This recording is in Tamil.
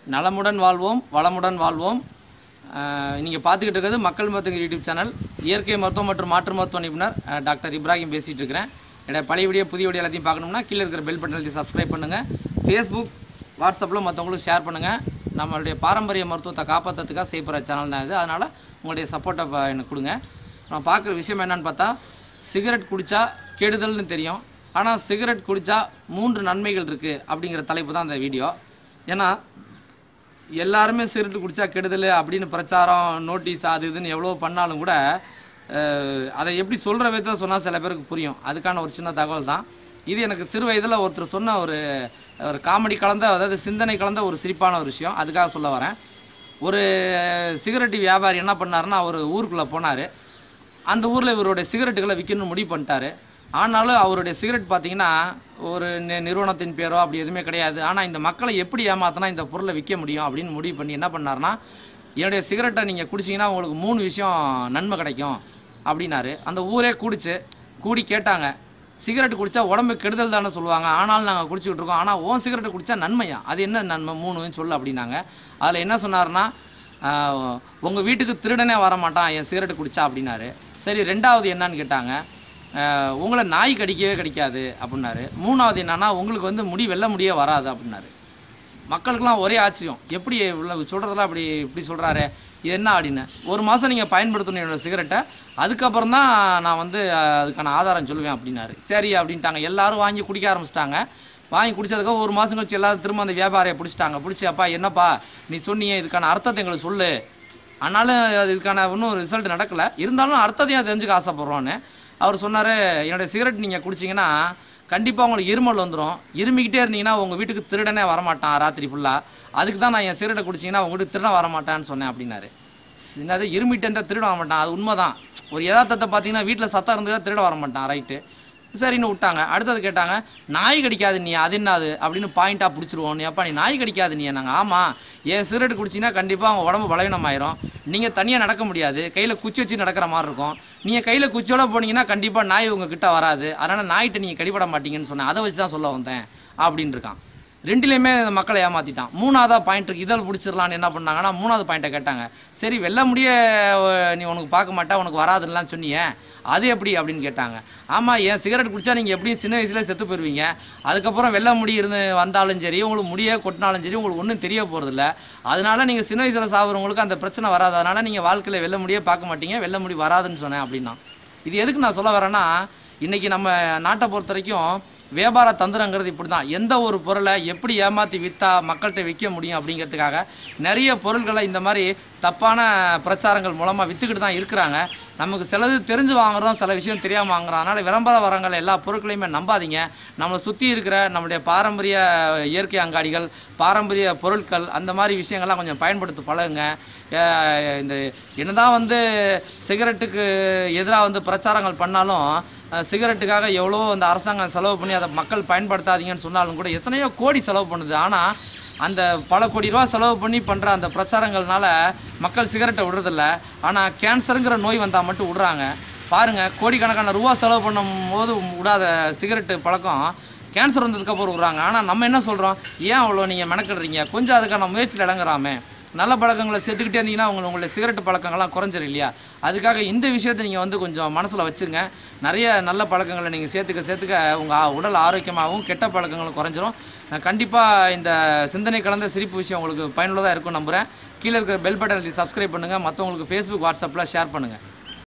நலமுடன் வாழ்வோம் வளமுடன் வாழ்வோம் நீங்கள் பார்த்துக்கிட்டு இருக்கிறது மக்கள் மருத்துவ யூடியூப் சேனல் இயற்கை மருத்துவம் மற்றும் மாற்று மருத்துவ நிபுணர் அஹ், டாக்டர் இப்ராஹிம் பேசிகிட்டு இருக்கிறேன் என்னோட பழைய வீடியோ புதிய வீடியோ எல்லாத்தையும் பார்க்கணும்னா கீழே இருக்கிற பெல் பட்டனை சப்ஸ்கிரைப் பண்ணுங்கள் ஃபேஸ்புக் வாட்ஸ்அப்பில் மற்றவங்களும் ஷேர் பண்ணுங்கள் நம்மளுடைய பாரம்பரிய மருத்துவத்தை காப்பாற்றுறதுக்காக செய்யப்படுற சேனல் தான் இது அதனால் உங்களுடைய சப்போர்ட்டை எனக்கு கொடுங்க நான் பார்க்குற விஷயம் என்னன்னு பார்த்தா சிகரெட் குடித்தா கெடுதல்னு தெரியும் ஆனால் சிகரெட் குடித்தா மூன்று நன்மைகள் இருக்குது அப்படிங்கிற தலைப்பு தான் அந்த வீடியோ ஏன்னா எல்லாருமே சிகரெட் குடித்தா கெடுதல் அப்படின்னு பிரச்சாரம் நோட்டீஸ் அது இதுன்னு எவ்வளோ பண்ணாலும் கூட அஹ், அதை எப்படி சொல்கிற விதத்தில் சொன்னால் சில பேருக்கு புரியும் அதுக்கான ஒரு சின்ன தகவல் தான் இது எனக்கு சிறு வயதில் ஒருத்தர் சொன்ன ஒரு ஒரு காமெடி கலந்த அதாவது சிந்தனை கலந்த ஒரு சிரிப்பான ஒரு விஷயம் அதுக்காக சொல்ல வரேன் ஒரு சிகரெட் வியாபாரி என்ன பண்ணாருன்னா அவர் ஊருக்குள்ளே போனார் அந்த ஊரில் இவருடைய சிகரெட்டுகளை விற்கணும்னு முடிவு பண்ணிட்டாரு ஆனாலும் அவருடைய சிகரெட் பார்த்தீங்கன்னா ஒரு நி- நிறுவனத்தின் பேரோ அப்படி எதுவுமே கிடையாது ஆனால் இந்த மக்களை எப்படி ஏமாத்தினா இந்த பொருளை விற்க முடியும் அப்படின்னு முடிவு பண்ணி என்ன பண்ணாருன்னா என்னுடைய சிகரெட்டை நீங்கள் குடிச்சிங்கன்னா உங்களுக்கு மூணு விஷயம் நன்மை கிடைக்கும் அப்படின்னாரு அந்த ஊரே குடிச்சு கூடி கேட்டாங்க சிகரெட் குடிச்சா உடம்பு கெடுதல் தானே சொல்லுவாங்க ஆனாலும் நாங்கள் குடிச்சிக்கிட்டு இருக்கோம் ஆனால் ஓன் சிகரெட் குடிச்சா நன்மையா அது என்ன நன்மை மூணுன்னு சொல்லு அப்படின்னாங்க அதில் என்ன சொன்னாருன்னா உங்கள் வீட்டுக்கு திருடனே வர மாட்டான் என் சிகரெட் குடிச்சா அப்படின்னாரு சரி ரெண்டாவது என்னன்னு கேட்டாங்க ஆஹ் உங்களை நாய் கடிக்கவே கடிக்காது அப்படின்னாரு மூணாவது என்னன்னா உங்களுக்கு வந்து முடி வெள்ள முடியே வராது அப்படின்னாரு மக்களுக்கெல்லாம் ஒரே ஆச்சரியம் எப்படி இவ்வளவு சொல்கிறதெல்லாம் அப்படி இப்படி சொல்கிறாரு இது என்ன அப்படின்னு ஒரு மாதம் நீங்கள் பயன்படுத்தணும் என்னோட சிகரெட்டை அதுக்கப்புறம் தான் நான் வந்து அஹ், அதுக்கான ஆதாரம் சொல்லுவேன் அப்படின்னாரு சரி அப்படின்ட்டாங்க எல்லாரும் வாங்கி குடிக்க ஆரம்பிச்சிட்டாங்க வாங்கி குடிச்சதுக்கு ஒரு மாதம் கழிச்சு எல்லாரும் திரும்ப அந்த வியாபாரியை பிடிச்சிட்டாங்க பிடிச்சி அப்பா என்னப்பா நீ சொன்னியே இதுக்கான அர்த்தத்தை எங்களுக்கு சொல்லு ஆனாலும் அது இதுக்கான இன்னும் ரிசல்ட் நடக்கலை இருந்தாலும் அர்த்தத்தையும் தெரிஞ்சுக்க ஆசைப்பட்றோன்னு அவர் சொன்னார் என்னுடைய சிகரெட் நீங்கள் குடிச்சிங்கன்னா கண்டிப்பாக உங்களுக்கு இருமல் வந்துடும் இருமிக்கிட்டே இருந்தீங்கன்னா உங்கள் வீட்டுக்கு திருடனே வரமாட்டான் ராத்திரி ஃபுல்லாக அதுக்கு தான் நான் என் சிகரெட்டை குடிச்சிங்கன்னா உங்கள் வீட்டுக்கு திருடன் வரமாட்டான்னு சொன்னேன் அப்படின்னாரு என்னது இருமிட்டு இருந்தால் திருட வரமாட்டான் அது உண்மைதான் ஒரு யதார்த்தத்தை பார்த்தீங்கன்னா வீட்டில் சத்தம் இருந்ததா திருட வரமாட்டான் ரைட்டு சரின்னு விட்டாங்க அடுத்தது கேட்டாங்க நாய் கடிக்காது நீ அது என்னது அப்படின்னு பாயிண்டாக பிடிச்சிருவோம் எப்பா நீ நாய் கடிக்காது நீ நாங்கள் ஆமாம் ஏன் சிகரெட் குடிச்சிங்கன்னா கண்டிப்பாக அவங்க உடம்பு பலவீனமாயிரும் நீங்கள் தனியாக நடக்க முடியாது கையில் குச்சி வச்சு நடக்கிற மாதிரி இருக்கும் நீங்கள் கையில் குச்சியோட போனீங்கன்னா கண்டிப்பாக நாய் உங்கள் கிட்ட வராது அதனால் நாய்கிட்ட நீங்கள் கடிபட மாட்டீங்கன்னு சொன்னேன் அதை வச்சு தான் சொல்ல வந்தேன் அப்படின்னு இருக்கான் ரெண்டுலேயுமே இந்த மக்களை ஏமாற்றிட்டான் மூணாவதா பாயிண்ட் இருக்கு இதழ் பிடிச்சிடலான்னு என்ன பண்ணாங்கன்னா மூணாவது பாயிண்ட்டை கேட்டாங்க சரி வெல்ல முடிய அஹ், நீ உனக்கு பார்க்க மாட்டா உனக்கு வராதுன்னெலாம் சொன்னியே அது எப்படி அப்படின்னு கேட்டாங்க ஆமாம் ஏன் சிகரெட் குடிச்சா நீங்கள் எப்படியும் சின்ன வயசுல செத்து போயிருவீங்க அதுக்கப்புறம் வெள்ள முடி இருந்து வந்தாலும் சரி உங்களுக்கு முடியே கொட்டினாலும் சரி உங்களுக்கு ஒன்றும் தெரிய போகிறதில்ல அதனால நீங்கள் சின்ன வயசில் சாப்பிட்றவங்களுக்கு அந்த பிரச்சனை வராது அதனால நீங்கள் வாழ்க்கையில் வெள்ள முடியே பார்க்க மாட்டீங்க வெள்ள முடி வராதுன்னு சொன்னேன் அப்படின்னா இது எதுக்கு நான் சொல்ல வரேன்னா இன்னைக்கு நம்ம நாட்டை பொறுத்த வரைக்கும் வியாபார தந்திரங்கிறது இப்படி தான் எந்த ஒரு பொருளை எப்படி ஏமாற்றி விற்றா மக்கள்கிட்ட விற்க முடியும் அப்படிங்கிறதுக்காக நிறைய பொருள்களை இந்த மாதிரி தப்பான பிரச்சாரங்கள் மூலமாக விற்றுக்கிட்டு தான் இருக்கிறாங்க நமக்கு சிலது தெரிஞ்சு வாங்குறோம் சில விஷயம் தெரியாமல் வாங்குறோம் அதனால் விளம்பர வரங்கள் எல்லா பொருட்களையுமே நம்பாதீங்க நம்மளை சுற்றி இருக்கிற நம்முடைய பாரம்பரிய இயற்கை அங்காடிகள் பாரம்பரிய பொருட்கள் அந்த மாதிரி விஷயங்கள்லாம் கொஞ்சம் பயன்படுத்தி பழகுங்க அஹ் இந்த என்னதான் வந்து சிகரெட்டுக்கு எதிராக வந்து பிரச்சாரங்கள் பண்ணாலும் அஹ் சிகரெட்டுக்காக எவ்வளோ அந்த அரசாங்கம் செலவு பண்ணி அதை மக்கள் பயன்படுத்தாதீங்கன்னு சொன்னாலும் கூட எத்தனையோ கோடி செலவு பண்ணுது ஆனால் அந்த பல கோடி ரூபா செலவு பண்ணி பண்ணுற அந்த பிரச்சாரங்கள்னால மக்கள் சிகரெட்டை விடுறதில்ல ஆனால் கேன்சருங்கிற நோய் வந்தால் மட்டும் விடுறாங்க பாருங்கள் கோடிக்கணக்கான ரூபா செலவு பண்ணும் போது விடாத சிகரெட்டு பழக்கம் கேன்சர் வந்ததுக்கப்புறம் விடுறாங்க ஆனால் நம்ம என்ன சொல்கிறோம் ஏன் அவ்வளோ நீங்கள் மெனக்கிடுறீங்க கொஞ்சம் அதுக்கான முயற்சியில் இறங்குறாமே நல்ல பழக்கங்களை சேர்த்துக்கிட்டே இருந்தீங்கன்னா உங்களை உங்களுடைய சிகரெட் பழக்கங்கள்லாம் குறைஞ்சிரும் இல்லையா அதுக்காக இந்த விஷயத்தை நீங்கள் வந்து கொஞ்சம் மனசில் வச்சுங்க நிறைய நல்ல பழக்கங்களை நீங்கள் சேர்த்துக்க சேர்த்துக்க உங்கள் உடல் ஆரோக்கியமாகவும் கெட்ட பழக்கங்களும் குறைஞ்சிரும் கண்டிப்பாக இந்த சிந்தனை கலந்த சிரிப்பு விஷயம் உங்களுக்கு பயனுள்ளதாக இருக்கும் நம்புகிறேன் கீழே இருக்கிற பெல் பட்டன் சப்ஸ்கிரைப் பண்ணுங்கள் மற்றவங்களுக்கு ஃபேஸ்புக் வாட்ஸ்அப்பில் ஷேர் பண்ணுங்கள்